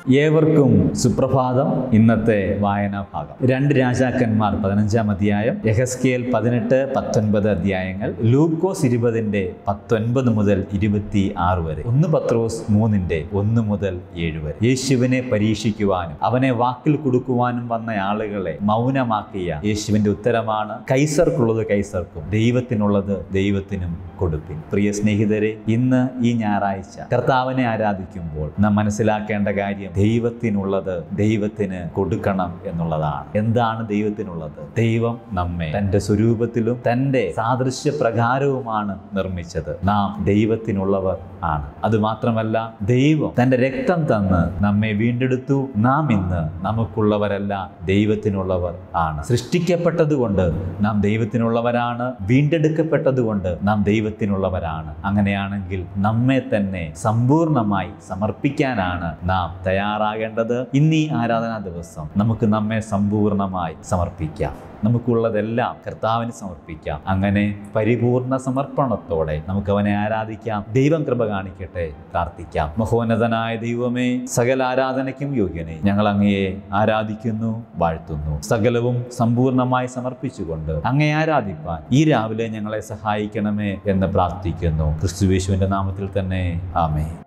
ഏവർക്കും സുപ്രഭാതം ഇന്നത്തെ വായനാ ഭാഗം രണ്ട് രാജാക്കന്മാർ പതിനഞ്ചാം അധ്യായം യഹസ്കേൽ പതിനെട്ട് പത്തൊൻപത് അധ്യായങ്ങൾ ലൂക്കോസ് ഇരുപതിന്റെ പത്തൊൻപത് മുതൽ ഇരുപത്തി ആറ് വരെ ഒന്ന് പത്രോസ് മൂന്നിന്റെ ഒന്ന് മുതൽ ഏഴ് വരെ യേശുവിനെ പരീക്ഷിക്കുവാനും അവനെ വാക്കിൽ കൊടുക്കുവാനും വന്ന ആളുകളെ മൗനമാക്കിയ യേശുവിന്റെ ഉത്തരമാണ് കൈസർക്കുള്ളത് കൈസർക്കും ദൈവത്തിനുള്ളത് ദൈവത്തിനും കൊടുപ്പിൻ പ്രിയ സ്നേഹിതരെ ഇന്ന് ഈ ഞായറാഴ്ച കർത്താവിനെ ആരാധിക്കുമ്പോൾ നാം മനസ്സിലാക്കേണ്ട കാര്യം ദൈവത്തിനുള്ളത് ദൈവത്തിന് കൊടുക്കണം എന്നുള്ളതാണ് എന്താണ് ദൈവത്തിനുള്ളത് ദൈവം നമ്മെ തൻ്റെ സ്വരൂപത്തിലും തൻ്റെ സാദൃശ്യ പ്രകാരവുമാണ് നിർമ്മിച്ചത് നാം ദൈവത്തിനുള്ളവർ ആണ് അതുമാത്രമല്ല ദൈവം തൻ്റെ രക്തം തന്ന് നമ്മെ വീണ്ടെടുത്തു നാം ഇന്ന് നമുക്കുള്ളവരല്ല ദൈവത്തിനുള്ളവർ ആണ് സൃഷ്ടിക്കപ്പെട്ടതുകൊണ്ട് നാം ദൈവത്തിനുള്ളവരാണ് വീണ്ടെടുക്കപ്പെട്ടതുകൊണ്ട് നാം ദൈവത്തിനുള്ളവരാണ് അങ്ങനെയാണെങ്കിൽ നമ്മെ തന്നെ സമ്പൂർണമായി സമർപ്പിക്കാനാണ് നാം തയ്യാറാകേണ്ടത് ഇന്നീ ആരാധനാ ദിവസം നമുക്ക് നമ്മെ സമ്പൂർണമായി സമർപ്പിക്കാം നമുക്കുള്ളതെല്ലാം കർത്താവിന് സമർപ്പിക്കാം അങ്ങനെ പരിപൂർണ സമർപ്പണത്തോടെ നമുക്ക് അവനെ ആരാധിക്കാം ദൈവം കൃപ കാണിക്കട്ടെ പ്രാർത്ഥിക്കാം മഹോന്നതനായ ദൈവമേ സകല ആരാധനയ്ക്കും യോഗ്യനെ ഞങ്ങൾ അങ്ങയെ ആരാധിക്കുന്നു വാഴ്ത്തുന്നു സകലവും സമ്പൂർണമായി സമർപ്പിച്ചുകൊണ്ട് അങ്ങയെ ആരാധിപ്പാൻ ഈ രാവിലെ ഞങ്ങളെ സഹായിക്കണമേ എന്ന് പ്രാർത്ഥിക്കുന്നു ക്രിസ്തുവേശുവിന്റെ നാമത്തിൽ തന്നെ ആമേ